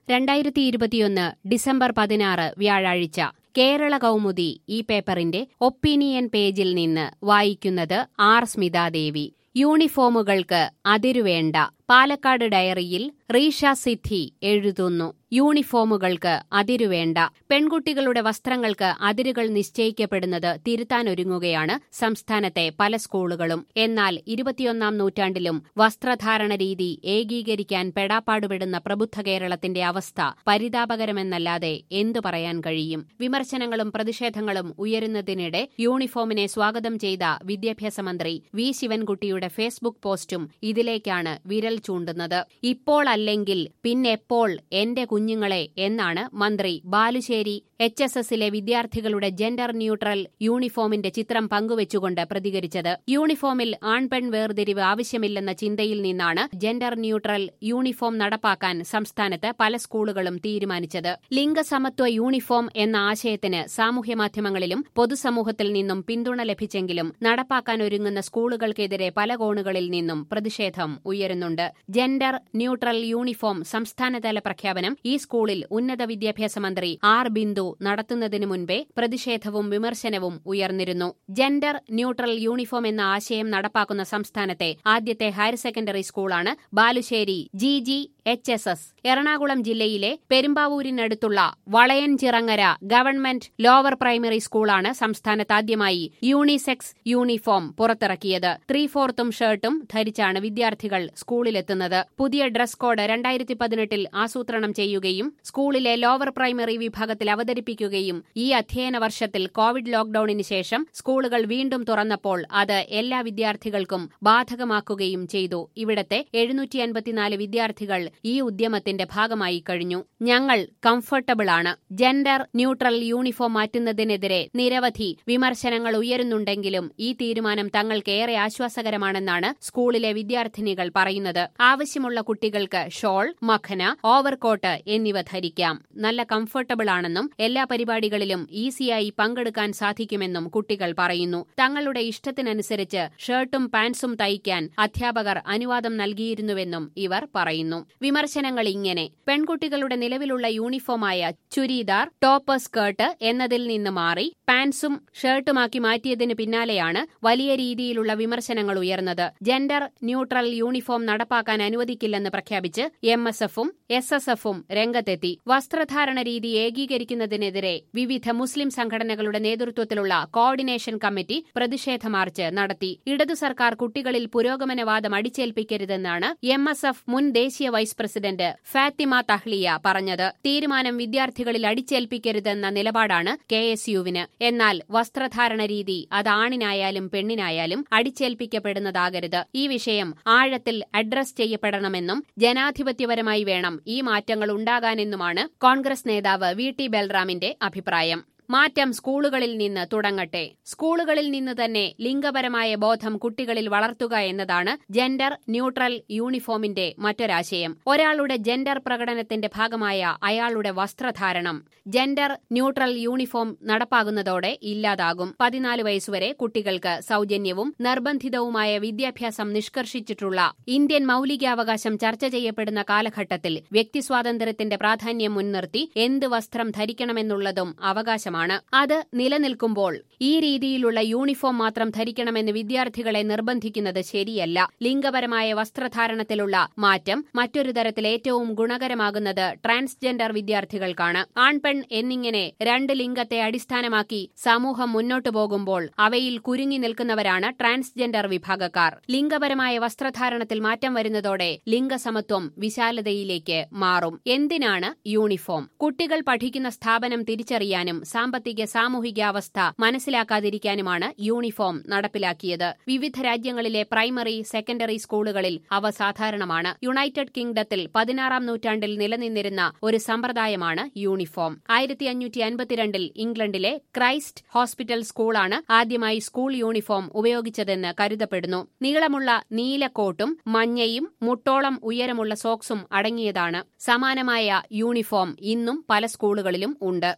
രണ്ടായിരത്തി ഇരുപത്തിയൊന്ന് ഡിസംബർ പതിനാറ് വ്യാഴാഴ്ച കേരള കൗമുദി ഈ പേപ്പറിന്റെ ഒപ്പീനിയൻ പേജിൽ നിന്ന് വായിക്കുന്നത് ആർ സ്മിതാദേവി യൂണിഫോമുകൾക്ക് അതിരുവേണ്ട പാലക്കാട് ഡയറിയിൽ റീഷ സിദ്ധി എഴുതുന്നു യൂണിഫോമുകൾക്ക് അതിരുവേണ്ട പെൺകുട്ടികളുടെ വസ്ത്രങ്ങൾക്ക് അതിരുകൾ നിശ്ചയിക്കപ്പെടുന്നത് തിരുത്താനൊരുങ്ങുകയാണ് സംസ്ഥാനത്തെ പല സ്കൂളുകളും എന്നാൽ ഇരുപത്തിയൊന്നാം നൂറ്റാണ്ടിലും വസ്ത്രധാരണ രീതി ഏകീകരിക്കാൻ പെടാപ്പാടുപെടുന്ന പ്രബുദ്ധ കേരളത്തിന്റെ അവസ്ഥ പരിതാപകരമെന്നല്ലാതെ എന്തു പറയാൻ കഴിയും വിമർശനങ്ങളും പ്രതിഷേധങ്ങളും ഉയരുന്നതിനിടെ യൂണിഫോമിനെ സ്വാഗതം ചെയ്ത വിദ്യാഭ്യാസ മന്ത്രി വി ശിവൻകുട്ടിയുടെ ഫേസ്ബുക്ക് പോസ്റ്റും ഇതിലേക്കാണ് വിരൽ ചൂണ്ടുന്നത് ഇപ്പോൾ അല്ലെങ്കിൽ പിന്നെപ്പോൾ എന്റെ കുഞ്ഞുങ്ങളെ എന്നാണ് മന്ത്രി ബാലുശ്ശേരി എച്ച് എസ് എസിലെ വിദ്യാർത്ഥികളുടെ ജെൻഡർ ന്യൂട്രൽ യൂണിഫോമിന്റെ ചിത്രം പങ്കുവച്ചുകൊണ്ട് പ്രതികരിച്ചത് യൂണിഫോമിൽ ആൺപെൺ വേർതിരിവ് ആവശ്യമില്ലെന്ന ചിന്തയിൽ നിന്നാണ് ജെൻഡർ ന്യൂട്രൽ യൂണിഫോം നടപ്പാക്കാൻ സംസ്ഥാനത്ത് പല സ്കൂളുകളും തീരുമാനിച്ചത് ലിംഗസമത്വ യൂണിഫോം എന്ന ആശയത്തിന് സാമൂഹ്യമാധ്യമങ്ങളിലും പൊതുസമൂഹത്തിൽ നിന്നും പിന്തുണ ലഭിച്ചെങ്കിലും നടപ്പാക്കാൻ ഒരുങ്ങുന്ന സ്കൂളുകൾക്കെതിരെ പല കോണുകളിൽ നിന്നും പ്രതിഷേധം ഉയരുന്നുണ്ട് ജെൻഡർ ന്യൂട്രൽ യൂണിഫോം സംസ്ഥാനതല പ്രഖ്യാപനം ഈ സ്കൂളിൽ ഉന്നത വിദ്യാഭ്യാസ മന്ത്രി ആർ ബിന്ദു നടത്തുന്നതിനു മുൻപേ പ്രതിഷേധവും വിമർശനവും ഉയർന്നിരുന്നു ജെൻഡർ ന്യൂട്രൽ യൂണിഫോം എന്ന ആശയം നടപ്പാക്കുന്ന സംസ്ഥാനത്തെ ആദ്യത്തെ ഹയർ സെക്കൻഡറി സ്കൂളാണ് Balussery G G H S S Ernakulam ജില്ലയിലെ പെരുമ്പാവൂരിനടുത്തുള്ള വളയൻചിറങ്ങര ഗവൺമെന്റ് ലോവർ പ്രൈമറി സ്കൂളാണ് സംസ്ഥാനത്ത് ആദ്യമായി യൂണിസെക്സ് യൂണിഫോം പുറത്തിറക്കിയത് ത്രീ ഫോർത്തും ഷർട്ടും ധരിച്ചാണ് വിദ്യാർത്ഥികൾ സ്കൂളിലെത്തുന്നത് പുതിയ ഡ്രസ് കോഡ് രണ്ടായിരത്തി പതിനെട്ടിൽ ആസൂത്രണം ചെയ്യുകയും സ്കൂളിലെ ലോവർ പ്രൈമറി വിഭാഗത്തിൽ അവതരിപ്പിക്കുകയും ഈ അധ്യയന വർഷത്തിൽ കോവിഡ് ലോക്ഡൌണിന് ശേഷം സ്കൂളുകൾ വീണ്ടും തുറന്നപ്പോൾ അത് എല്ലാ വിദ്യാർത്ഥികൾക്കും ബാധകമാക്കുകയും ചെയ്തു ഇവിടത്തെ എഴുന്നൂറ്റി അൻപത്തിനാല് വിദ്യാർത്ഥികൾ ഈ ഉദ്യമത്തിന്റെ ഭാഗമായി കഴിഞ്ഞു ഞങ്ങൾ കംഫർട്ടബിൾ ആണ് ജെൻഡർ ന്യൂട്രൽ യൂണിഫോം മാറ്റുന്നതിനെതിരെ നിരവധി വിമർശനങ്ങൾ ഉയരുന്നുണ്ടെങ്കിലും ഈ തീരുമാനം തങ്ങൾക്കേറെ ആശ്വാസകരമാണെന്നാണ് സ്കൂളിലെ വിദ്യാർത്ഥിനികൾ പറയുന്നത് ആവശ്യമുള്ള കുട്ടികൾക്ക് ഷോൾ മഖന ഓവർകോട്ട് എന്നിവ ധരിക്കാം നല്ല കംഫർട്ടബിൾ ആണെന്നും എല്ലാ പരിപാടികളിലും ഈസിയായി പങ്കെടുക്കാൻ സാധിക്കുമെന്നും കുട്ടികൾ പറയുന്നു തങ്ങളുടെ ഇഷ്ടത്തിനനുസരിച്ച് ഷർട്ടും പാൻസും തയ്ക്കാൻ അധ്യാപകർ അനുവാദം നൽകിയിരുന്നുവെന്നും ഇവർ പറയുന്നു വിമർശനങ്ങൾ ഇങ്ങനെ പെൺകുട്ടികളുടെ നിലവിലുള്ള യൂണിഫോമായ ചുരിദാർ ടോപ്പ് സ്കേർട്ട് എന്നതിൽ നിന്ന് മാറി പാൻസും ഷർട്ടുമാക്കി മാറ്റിയതിന് പിന്നാലെയാണ് വലിയ രീതിയിലുള്ള വിമർശനങ്ങൾ ഉയർന്നത് ജെൻഡർ ന്യൂട്രൽ യൂണിഫോം നടപ്പാക്കാൻ അനുവദിക്കില്ലെന്ന് പ്രഖ്യാപിച്ച് എം എസ് എഫും എസ് എസ് എഫും രംഗത്തെത്തി വസ്ത്രധാരണ രീതി ഏകീകരിക്കുന്നതിനെതിരെ വിവിധ മുസ്ലിം സംഘടനകളുടെ നേതൃത്വത്തിലുള്ള കോർഡിനേഷൻ കമ്മിറ്റി പ്രതിഷേധ മാർച്ച് നടത്തി ഇടതു സർക്കാർ കുട്ടികളിൽ പുരോഗമനവാദം അടിച്ചേൽപ്പിക്കരുതെന്നാണ് എം എസ് എഫ് മുൻ ദേശീയ വൈസ് പ്രസിഡന്റ് ഫാത്തിമ തഹ്ലിയ പറഞ്ഞത് തീരുമാനം വിദ്യാർത്ഥികളിൽ അടിച്ചേൽപ്പിക്കരുതെന്ന നിലപാടാണ് കെ എസ് യുവിന് എന്നാൽ വസ്ത്രധാരണ രീതി അത് ആണിനായാലും പെണ്ണിനായാലും അടിച്ചേൽപ്പിക്കപ്പെടുന്നതാകരുത് ഈ വിഷയം ആഴത്തിൽ അഡ്രസ് ചെയ്യപ്പെടണമെന്നും ജനാധിപത്യപരമായി വേണം ഈ മാറ്റങ്ങൾ ഉണ്ടാകാനെന്നുമാണ് കോൺഗ്രസ് നേതാവ് വി ടി ബൽറാമിന്റെ അഭിപ്രായം മാറ്റം സ്കൂളുകളിൽ നിന്ന് തുടങ്ങട്ടെ സ്കൂളുകളിൽ നിന്ന് തന്നെ ലിംഗപരമായ ബോധം കുട്ടികളിൽ വളർത്തുക എന്നതാണ് ജെൻഡർ ന്യൂട്രൽ യൂണിഫോമിന്റെ മറ്റൊരാശയം ഒരാളുടെ ജെൻഡർ പ്രകടനത്തിന്റെ ഭാഗമായ അയാളുടെ വസ്ത്രധാരണം ജെൻഡർ ന്യൂട്രൽ യൂണിഫോം നടപ്പാകുന്നതോടെ ഇല്ലാതാകും പതിനാല് വയസ്സുവരെ കുട്ടികൾക്ക് സൗജന്യവും നിർബന്ധിതവുമായ വിദ്യാഭ്യാസം നിഷ്കർഷിച്ചിട്ടുള്ള ഇന്ത്യൻ മൌലികാവകാശം ചർച്ച ചെയ്യപ്പെടുന്ന കാലഘട്ടത്തിൽ വ്യക്തിസ്വാതന്ത്ര്യത്തിന്റെ പ്രാധാന്യം മുൻനിർത്തി എന്ത് വസ്ത്രം ധരിക്കണമെന്നുള്ളതും അവകാശമാണ് ആണ് അത് നിലനിൽക്കുമ്പോൾ ഈ രീതിയിലുള്ള യൂണിഫോം മാത്രം ധരിക്കണമെന്ന് വിദ്യാർത്ഥികളെ നിർബന്ധിക്കുന്നത് ശരിയല്ല ലിംഗപരമായ വസ്ത്രധാരണത്തിലുള്ള മാറ്റം മറ്റൊരു തരത്തിൽ ഏറ്റവും ഗുണകരമാകുന്നത് ട്രാൻസ്ജെൻഡർ വിദ്യാർത്ഥികൾക്കാണ് ആൺപെൺ എന്നിങ്ങനെ രണ്ട് ലിംഗത്തെ അടിസ്ഥാനമാക്കി സമൂഹം മുന്നോട്ടു പോകുമ്പോൾ അവയിൽ കുരുങ്ങി നിൽക്കുന്നവരാണ് ട്രാൻസ്ജെൻഡർ വിഭാഗക്കാർ ലിംഗപരമായ വസ്ത്രധാരണത്തിൽ മാറ്റം വരുന്നതോടെ ലിംഗസമത്വം വിശാലതയിലേക്ക് മാറും എന്തിനാണ് യൂണിഫോം കുട്ടികൾ പഠിക്കുന്ന സ്ഥാപനം തിരിച്ചറിയാനും സാമ്പത്തിക സാമൂഹികാവസ്ഥ മനസ്സിലാക്കാതിരിക്കാനുമാണ് യൂണിഫോം നടപ്പിലാക്കിയത് വിവിധ രാജ്യങ്ങളിലെ പ്രൈമറി സെക്കൻഡറി സ്കൂളുകളിൽ അവ സാധാരണമാണ് യുണൈറ്റഡ് കിങ്ഡത്തിൽ പതിനാറാം നൂറ്റാണ്ടിൽ നിലനിന്നിരുന്ന ഒരു സമ്പ്രദായമാണ് യൂണിഫോം ആയിരത്തി അഞ്ഞൂറ്റി അൻപത്തിരണ്ടിൽ ഇംഗ്ലണ്ടിലെ ക്രൈസ്റ്റ് ഹോസ്പിറ്റൽ സ്കൂളാണ് ആദ്യമായി സ്കൂൾ യൂണിഫോം ഉപയോഗിച്ചതെന്ന് കരുതപ്പെടുന്നു നീളമുള്ള നീല കോട്ടും മഞ്ഞയും മുട്ടോളം ഉയരമുള്ള സോക്സും അടങ്ങിയതാണ് സമാനമായ യൂണിഫോം ഇന്നും പല സ്കൂളുകളിലും ഉണ്ട്